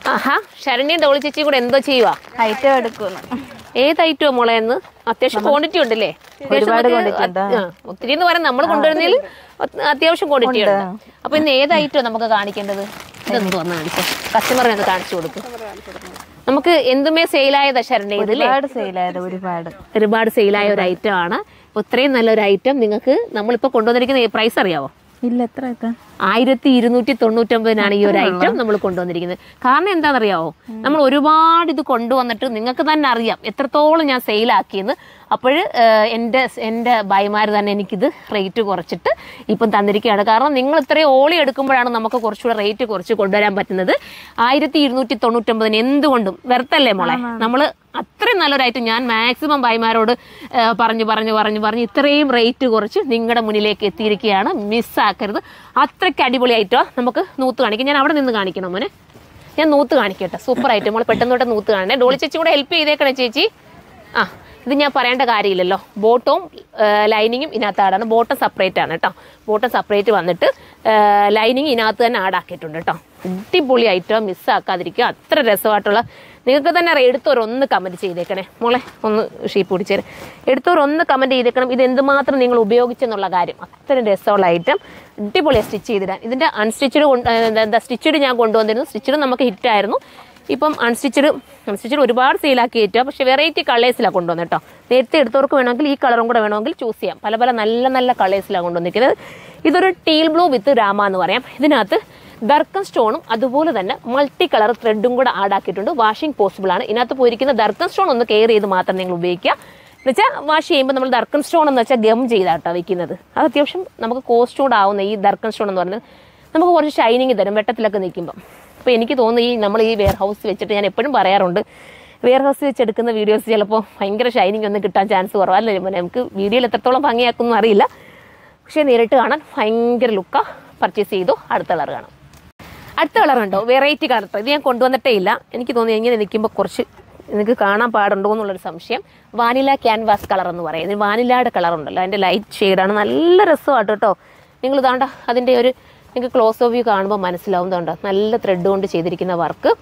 ആഹാ ശരണ്യം ഡോളി ചേച്ചി കൂടെ എന്തോ ചെയ്യുവാ ഐറ്റം എടുക്കുന്നു ഏത് ഐറ്റം മോളെ എന്ന് അത്യാവശ്യം ക്വാണ്ടിറ്റി ഉണ്ടല്ലേ അത്യാവശ്യം ഒരുപാട് നമുക്ക് quantity ഉണ്ട്. ആ, ഒത്തിരി എന്ന് പറയാൻ നമ്മൾ കൊണ്ടുവരുന്നതിൽ അത് അത്യാവശ്യം ക്വാണ്ടിറ്റി ഉണ്ട് അപ്പൊ ഇന്ന് ഏത് ഐറ്റം നമുക്ക് കാണിക്കേണ്ടത് ഇതെന്ത് വന്ന് കാണിച്ചോ കസ്റ്റമറിനെ ഒന്ന് കാണിച്ചു കൊടുക്കും നമുക്ക് എന്തുമേ സെയിലായതാ ശരണ്യ ഇതില്ലേ ഒരുപാട് സെയിലായത് ഒരുപാട് ഒരുപാട് സെയിലായ ഒരു ഐറ്റം ആണ് അപ്പൊ ഇത്രയും നല്ലൊരു ഐറ്റം നിങ്ങൾക്ക് നമ്മളിപ്പോ കൊണ്ടുവന്നിരിക്കുന്ന പ്രൈസ് അറിയാവോ ഇല്ല എത്ര എത്ര ആയിരത്തി ഇരുന്നൂറ്റി തൊണ്ണൂറ്റൊമ്പതിനാണ് ഈ ഒരു ഐറ്റം നമ്മൾ കൊണ്ടുവന്നിരിക്കുന്നത് കാരണം എന്താണെന്നറിയാവോ നമ്മൾ ഒരുപാട് ഇത് കൊണ്ടുവന്നിട്ട് നിങ്ങൾക്ക് തന്നെ അറിയാം എത്രത്തോളം ഞാൻ സെയിലാക്കിയെന്ന് അപ്പോൾ എൻ്റെ എൻ്റെ ബൈമാർ തന്നെ എനിക്കിത് റേറ്റ് കുറച്ചിട്ട് ഇപ്പം തന്നിരിക്കുകയാണ് കാരണം നിങ്ങൾ ഇത്രയും ഓളി എടുക്കുമ്പോഴാണ് നമുക്ക് കുറച്ചുകൂടെ റേറ്റ് കുറച്ച് കൊണ്ടുവരാൻ പറ്റുന്നത് ആയിരത്തി ഇരുന്നൂറ്റി തൊണ്ണൂറ്റൊമ്പതിന് എന്തുകൊണ്ടും വെറുത്തല്ലേ മോളെ നമ്മൾ അത്രയും നല്ലൊരായിട്ട് ഞാൻ മാക്സിമം ബൈമാരോട് ആ, പറഞ്ഞു പറഞ്ഞു പറഞ്ഞു പറഞ്ഞു ഇത്രയും റേറ്റ് കുറച്ച് നിങ്ങളുടെ മുന്നിലേക്ക് എത്തിയിരിക്കുകയാണ് മിസ്സാക്കരുത് അത്രയ്ക്ക് അടിപൊളി ഐറ്റോ നമുക്ക് നൂത്ത് കാണിക്കാം ഞാൻ അവിടെ നിന്ന് കാണിക്കണം മോനെ ഞാൻ നൂത്ത് കാണിക്കട്ടെ സൂപ്പർ ആയിട്ട് നമ്മൾ പെട്ടെന്ന് തൊട്ട് നൂത്ത് കാണണേ ഡോളി ചേച്ചി കൂടെ ഹെൽപ്പ് ചെയ്തേക്കണേ ചേച്ചി ആ ഇത് ഞാൻ പറയേണ്ട കാര്യമില്ലല്ലോ ബോട്ടവും ലൈനിങ്ങും ഇതിനകത്ത് ബോട്ടം സെപ്പറേറ്റ് ആണ് കേട്ടോ ബോട്ടം സെപ്പറേറ്റ് വന്നിട്ട് ലൈനിങ് ഇതിനകത്ത് തന്നെ ആഡാക്കിയിട്ടുണ്ട് കേട്ടോ അടിപൊളി ഐറ്റം മിസ്സാക്കാതിരിക്കുക അത്ര രസമായിട്ടുള്ള നിങ്ങൾക്ക് തന്നെ അറിയാം എടുത്തവർ ഒന്ന് കമൻറ്റ് ചെയ്തേക്കണേ മോളെ ഒന്ന് ഷീപ്പ് പിടിച്ചേരെ എടുത്തവർ ഒന്ന് കമൻറ്റ് ചെയ്തേക്കണം ഇത് എന്തുമാത്രം നിങ്ങൾ ഉപയോഗിച്ചെന്നുള്ള കാര്യം അത്രയും രസമുള്ള ഐറ്റം അടിപൊളിയാണ് സ്റ്റിച്ച് ചെയ്തിടാൻ ഇതിൻ്റെ അൺസ്റ്റിച്ചഡ് കൊണ്ട് എന്താ- എന്താ സ്റ്റിച്ചഡ് ഞാൻ കൊണ്ടുവന്നിരുന്നു സ്റ്റിച്ചഡ് നമുക്ക് ഹിറ്റായിരുന്നു ഇപ്പം അൺസ്റ്റിച്ചഡ് അൺസ്റ്റിച്ചഡ് ഒരുപാട് സെയിലാക്കി കയറ്റുക പക്ഷേ വെറൈറ്റി കളേഴ്സിലാണ് കൊണ്ടുവന്നത് കേട്ടോ നേരത്തെ എടുത്തവർക്ക് വേണമെങ്കിൽ ഈ കളറും കൂടെ വേണമെങ്കിൽ ചൂസ് ചെയ്യാം പല പല നല്ല നല്ല കളേഴ്സിലാണ് കൊണ്ടുവന്നിരിക്കുന്നത് ഇതൊരു ടീൽ ബ്ലൂ വിത്ത് രാമ എന്ന് പറയാം ഇതിനകത്ത് ദർക്കൻ സ്റ്റോണും അതുപോലെ തന്നെ മൾട്ടി കളർ ത്രെഡും കൂടെ ആഡ് ആക്കിയിട്ടുണ്ട് വാഷിംഗ് പോസിബിൾ ആണ് ഇതിനകത്ത് പോയിരിക്കുന്ന ദർക്കൻ സ്റ്റോൺ ഒന്ന് കെയർ ചെയ്ത് മാത്രം നിങ്ങൾ ഉപയോഗിക്കുക എന്നുവെച്ചാൽ വാഷ് ചെയ്യുമ്പോൾ നമ്മൾ ദർക്കൻ സ്റ്റോൺ എന്ന് വെച്ചാൽ ഗം ചെയ്താട്ടോ വെക്കുന്നത് അത് അത്യാവശ്യം നമുക്ക് കോസ്റ്റ് കൂടെ ആവുന്ന ഈ ദർക്കൻ സ്റ്റോൺ എന്ന് പറയുന്നത് നമുക്ക് കുറച്ച് ഷൈനിങ് തരും വെട്ടത്തിലൊക്കെ നിൽക്കുമ്പം അപ്പോൾ എനിക്ക് തോന്നുന്നു ഈ നമ്മൾ ഈ വെയർ ഹൗസ് വെച്ചിട്ട് ഞാൻ എപ്പോഴും പറയാറുണ്ട് വെയർ ഹൗസ് വെച്ചെടുക്കുന്ന വീഡിയോസ് ചിലപ്പോൾ ഭയങ്കര ഷൈനിങ് ഒന്നും കിട്ടാൻ ചാൻസ് കുറവല്ലേ നമുക്ക് വീഡിയോയിൽ എത്രത്തോളം ഭംഗിയാക്കുന്നു അറിയില്ല പക്ഷേ നേരിട്ട് കാണാൻ ഭയങ്കര ലുക്കാ പർച്ചേസ് ചെയ്തു അടുത്ത കളർ കാണാം അടുത്ത കളർ ഉണ്ടോ വെറൈറ്റി കളർ ഇത് ഞാൻ കൊണ്ടുവന്നിട്ടേ ഇല്ല എനിക്ക് തോന്നി ഇങ്ങനെ നിൽക്കുമ്പോൾ കുറച്ച് നിങ്ങൾക്ക് കാണാൻ പാടുണ്ടോ എന്നുള്ളൊരു സംശയം വാനില ക്യാൻവാസ് കളർ എന്ന് പറയും ഇതിന് വാനിലയുടെ കളർ ഉണ്ടല്ലോ അതിൻ്റെ ലൈറ്റ് ഷെയ്ഡാണ് നല്ല രസമാട്ടോ കേട്ടോ നിങ്ങൾ ഇതാണ്ട അതിൻ്റെ ഒരു നിങ്ങൾക്ക് ക്ലോസ് ഓഫ് വ്യൂ കാണുമ്പോൾ മനസ്സിലാവുന്നതുണ്ടോ നല്ല ത്രെഡ് കൊണ്ട് ചെയ്തിരിക്കുന്ന വർക്ക്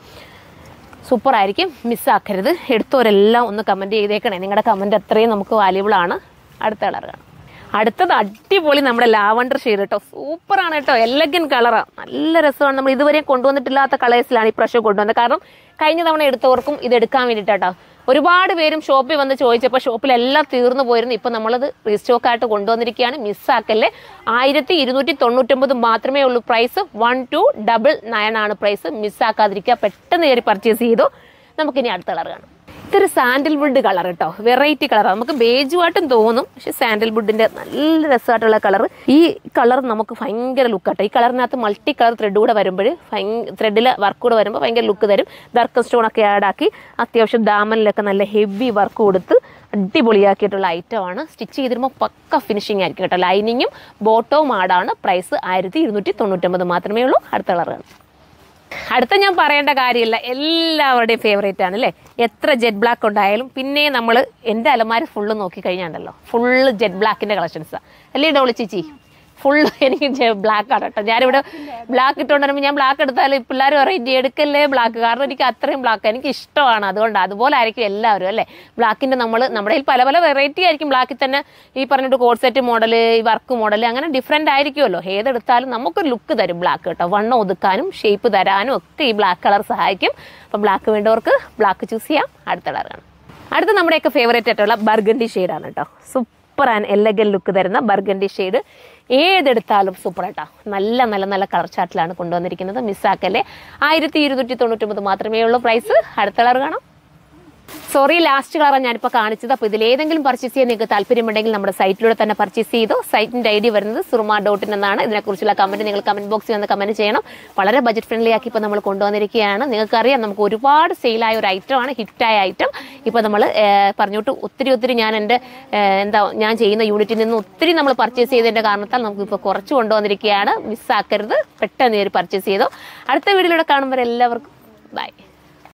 സൂപ്പർ ആയിരിക്കും മിസ്സാക്കരുത് എടുത്തവരെല്ലാം ഒന്ന് കമൻറ്റ് ചെയ്തേക്കണേ നിങ്ങളുടെ കമൻറ്റ് അത്രയും നമുക്ക് വാല്യുബിൾ ആണ് അടുത്ത കളർ കാണാം അടുത്തത് അടിപൊളി നമ്മുടെ ലാവണ്ടർ ഷെയ്ഡ് കേട്ടോ സൂപ്പറാണ് കേട്ടോ എലഗൻ കളറാണ് നല്ല രസമാണ് നമ്മൾ ഇതുവരെ കൊണ്ടുവന്നിട്ടില്ലാത്ത കളേഴ്സിലാണ് ഈ പ്രാവശ്യം കൊണ്ടുവന്നത് കാരണം കഴിഞ്ഞ തവണ എടുത്തവർക്കും ഇത് എടുക്കാൻ വേണ്ടിയിട്ടാട്ടോ ഒരുപാട് പേരും ഷോപ്പിൽ വന്ന് ചോദിച്ചപ്പോൾ ഷോപ്പിലെല്ലാം തീർന്നു പോയിരുന്നു ഇപ്പം നമ്മളത് റീസ്റ്റോക്ക് ആയിട്ട് കൊണ്ടുവന്നിരിക്കുകയാണ് മിസ്സാക്കല്ലേ ആയിരത്തി ഇരുന്നൂറ്റി തൊണ്ണൂറ്റൊമ്പത് മാത്രമേ ഉള്ളൂ price one two double nine ആണ് പ്രൈസ് മിസ്സാക്കാതിരിക്കുക പെട്ടെന്ന് കയറി പർച്ചേസ് ചെയ്തു നമുക്കിനി അടുത്ത കളർ കാണാം ഇതൊരു സാൻഡൽവുഡ് കളർ കേട്ടോ വെറൈറ്റി കളർ നമുക്ക് ബേജുമായിട്ടും തോന്നും പക്ഷെ സാൻഡൽവുഡിന്റെ നല്ല രസമായിട്ടുള്ള കളർ ഈ കളർ നമുക്ക് ഭയങ്കര ലുക്ക് കേട്ടോ ഈ കളറിനകത്ത് മൾട്ടി കളർ ത്രെഡ് കൂടെ വരുമ്പോൾ ത്രെഡിൽ വർക്ക് കൂടെ വരുമ്പോൾ ഭയങ്കര ലുക്ക് തരും ഡർക്ക് സ്റ്റോൺ ഒക്കെ ആഡ് ആക്കി അത്യാവശ്യം ദാമനിലൊക്കെ നല്ല ഹെവി വർക്ക് കൊടുത്ത് അടിപൊളിയാക്കിയിട്ടുള്ള ഐറ്റമാണ് സ്റ്റിച്ച് ചെയ്തിരുമ്പോൾ പക്ക ഫിനിഷിംഗ് ആയിരിക്കും കേട്ടോ ലൈനിങ്ങും ബോട്ടവും ആടാണ് പ്രൈസ് ആയിരത്തി ഇരുന്നൂറ്റി തൊണ്ണൂറ്റൊമ്പത് മാത്രമേ ഉള്ളൂ അടുത്ത കളറാണ് അടുത്ത ഞാൻ പറയേണ്ട കാര്യമില്ല എല്ലാവരുടെയും ഫേവറേറ്റ് ആണ് അല്ലേ എത്ര ജെറ്റ് ബ്ലാക്ക് ഉണ്ടായാലും പിന്നെ നമ്മൾ എൻ്റെ അലമാര ഫുള്ള് നോക്കി കഴിഞ്ഞാണ്ടല്ലോ ഫുള്ള് ജെറ്റ് ബ്ലാക്കിൻ്റെ കളക്ഷൻസാണ് അല്ലേ ഡോളി ചേച്ചി ഫുള്ള് എനിക്ക് ബ്ലാക്ക് ആണ് കേട്ടോ ഞാനിവിടെ ബ്ലാക്ക് ഇട്ടുകൊണ്ട് വരുമ്പോൾ ഞാൻ ബ്ലാക്ക് എടുത്താലും പിള്ളേർ പറയും "ഇനി എടുക്കല്ലേ ബ്ലാക്ക് കാരണം എനിക്ക് അത്രയും ബ്ലാക്ക് എനിക്ക് ഇഷ്ടമാണ് അതുകൊണ്ട് അതുപോലെ ആയിരിക്കും എല്ലാവരും അല്ലേ ബ്ലാക്കിൻ്റെ നമ്മൾ നമ്മുടെ കയ്യിൽ പല പല വെറൈറ്റി ആയിരിക്കും ബ്ലാക്കിൽ തന്നെ ഈ പറഞ്ഞിട്ട് കോഡ് സെറ്റ് മോഡൽ ഈ വർക്ക് മോഡൽ അങ്ങനെ ഡിഫറെൻ്റ് ആയിരിക്കുമല്ലോ ഏതെടുത്താലും നമുക്കൊരു ലുക്ക് തരും ബ്ലാക്ക് കേട്ടോ വണ്ണം ഒതുക്കാനും ഷേപ്പ് തരാനും ഒക്കെ ഈ ബ്ലാക്ക് കളർ സഹായിക്കും അപ്പം ബ്ലാക്ക് വേണ്ടവർക്ക് ബ്ലാക്ക് ചൂസ് ചെയ്യാം അടുത്ത കളറാണ് അടുത്ത നമ്മുടെയൊക്കെ ഫേവറേറ്റ് ആയിട്ടുള്ള ബർഗണ്ടി ഷെയ്ഡാണ് കേട്ടോ സൂപ്പർ ആൻഡ് എല്ലഗൻ ലുക്ക് തരുന്ന ബർഗണ്ടി ഷെയ്ഡ് ഏതെടുത്താലും സൂപ്പർ ആയിട്ടാ നല്ല നല്ല നല്ല കളർ ചാർട്ടിലാണ് കൊണ്ടുവന്നിരിക്കുന്നത് മിസ്സാക്കല്ലേ ആയിരത്തി ഇരുന്നൂറ്റി തൊണ്ണൂറ്റൊമ്പത് മാത്രമേ ഉള്ളൂ പ്രൈസ് അടുത്ത കളർ കാണാം സോറി ലാസ്റ്റ് കളറാണ് ഞാനിപ്പോൾ കാണിച്ചത് അപ്പോൾ ഇതിലേതെങ്കിലും പർച്ചേസ് ചെയ്യാൻ നിങ്ങൾക്ക് താല്പര്യമുണ്ടെങ്കിൽ നമ്മുടെ സൈറ്റിലൂടെ തന്നെ പർച്ചേസ് ചെയ്തു സൈറ്റിൻ്റെ ഐ ഡി വരുന്നത് സുറുമ ഡോട്ട് ഇൻ എന്നാണ് ഇതിനെക്കുറിച്ചുള്ള കമൻറ്റ് നിങ്ങൾ കമൻറ്റ് ബോക്സിൽ വന്ന് കമൻറ്റ് ചെയ്യണം വളരെ ബജറ്റ് ഫ്രണ്ട്ലി ആക്കി ഇപ്പോൾ നമ്മൾ കൊണ്ടുവന്നിരിക്കുകയാണ് നിങ്ങൾക്കറിയാം നമുക്ക് ഒരുപാട് സെയിലായ ഒരു ഐറ്റമാണ് ഹിറ്റായ ഐറ്റം ഇപ്പോൾ നമ്മൾ പറഞ്ഞോട്ട് ഒത്തിരി ഒത്തിരി ഞാൻ എൻ്റെ ഏഹ്, എന്താ ഞാൻ ചെയ്യുന്ന യൂണിറ്റിൽ നിന്ന് ഒത്തിരി നമ്മൾ പർച്ചേസ് ചെയ്തതിൻ്റെ കാരണത്താൽ നമുക്ക് ഇപ്പോൾ കുറച്ച് കൊണ്ടുവന്നിരിക്കുകയാണ് മിസ്സാക്കരുത് പെട്ടെന്ന് കയറി പർച്ചേസ് ചെയ്തോ അടുത്ത വീഡിയോയിലൂടെ കാണുമ്പോൾ എല്ലാവർക്കും ബൈ